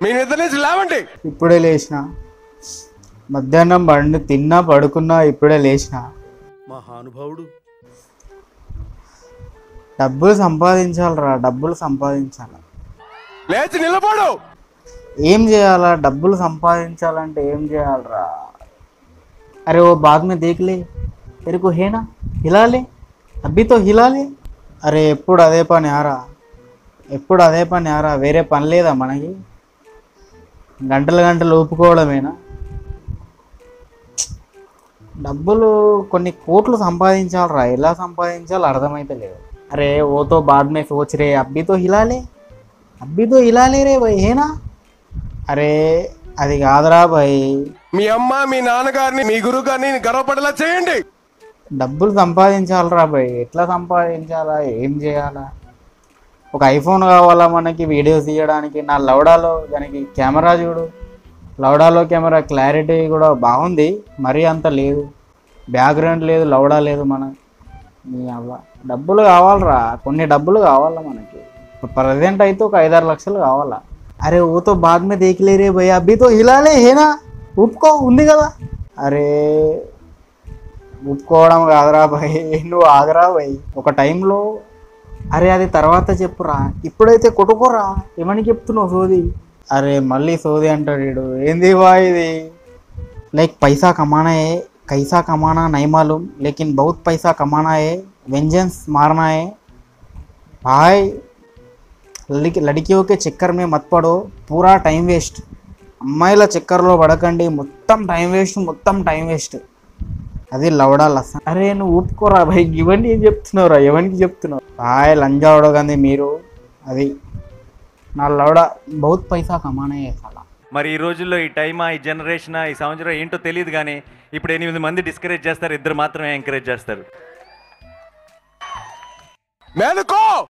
మీ నిద్ర నుంచి లేవండి ఇప్పుడే లేచిన మధ్యాహ్నం బండి తిన్నా పడుకున్నా ఇప్పుడే లేచిన మహానుభావుడు డబ్బులు సంపాదించాలరా డబ్బులు సంపాదించాలి లేచి నిలబడు ఏం చేయాలా డబ్బులు సంపాదించాలంటే ఏం చేయాలరా అరే ఓ బాద్ में देख ले तेरे को है ना हिला ले అబ్బి తో హిలాలి అరే ఎప్పుడు అదే పని ఆరా ఎప్పుడు అదే పని ఆరా వేరే పని లేదా మనకి గంటలు గంటలు ఊపుకోవడమేనా డబ్బులు కొన్ని కోట్లు సంపాదించాలరా ఎలా సంపాదించాలో అర్థమైతే లేదు అరే ఓతో బాద్ మే సోచ్ రే అబ్బి తో హిలాలే అబ్బి తో హిలాలే రే భయ్ హేనా అరే అది కాదురా భయ్ మీ అమ్మ మీ నాన్నగారిని మీ గురువు గారిని గర్వపడేలా చేయండి డబ్బులు సంపాదించాలరా భయ్ ఎట్లా సంపాదించాలా ఏం చేయాలా ఒక ఐఫోన్ కావాలా మనకి వీడియోస్ తీయడానికి నా లౌడాలో దానికి కెమెరా చూడు లౌడాలో కెమెరా క్లారిటీ కూడా బాగుంది మరీ అంత లేదు బ్యాక్గ్రౌండ్ లేదు లౌడా లేదు మన మీ అవ్వ డబ్బులు కావాలరా కొన్ని డబ్బులు కావాలా మనకి ప్రజెంట్ అయితే ఒక ఐదారు లక్షలు కావాలా అరే ఓతో బాద్ మీద దేకిలేరే భయ్ అబ్బితో హిలాలే హేనా ఊపుకో ఉంది కదా అరే ఒప్పుకోవడం కాదురా భయ్ నువ్వు ఆగరా భయ్ ఒక టైంలో అరే అది తర్వాత చెప్పురా ఇప్పుడైతే కొట్టుకోరా ఏమని చెప్తున్నావు సోది అరే మళ్ళీ సోది అంటాడు వీడు ఏంది బా ఇది లైక్ पैसा कमाना है कैसा कमाना नहीं मालूम लेकिन बहुत पैसा कमाना है वेंजेंस मारना है भाई लड़की लड़कियों के चक्कर में मत पड़ो पूरा టైం వేస్ట్ అమ్మాయిల చక్కర్లో పడకండి మొత్తం టైం వేస్ట్ మొత్తం టైం వేస్ట్ అది లవడా లస అరే నువ్వు ఊపుకోరా భయ్ ఇవన్నీ ఏం చెప్తున్నావురా ఎవరికి చెప్తున్నావు బాయ్ లంజా ఉడగంది మీరు అది నా లవడా బహుత్ పైసా కమానే చాలా మరి ఈ రోజుల్లో ఈ టైమా ఈ జనరేషన్ ఈ సంవత్సరం ఏంటో తెలియదు కానీ ఇప్పుడు ఎనిమిది మంది డిస్కరేజ్ చేస్తారు ఇద్దరు మాత్రమే ఎంకరేజ్ చేస్తారు మేలుకో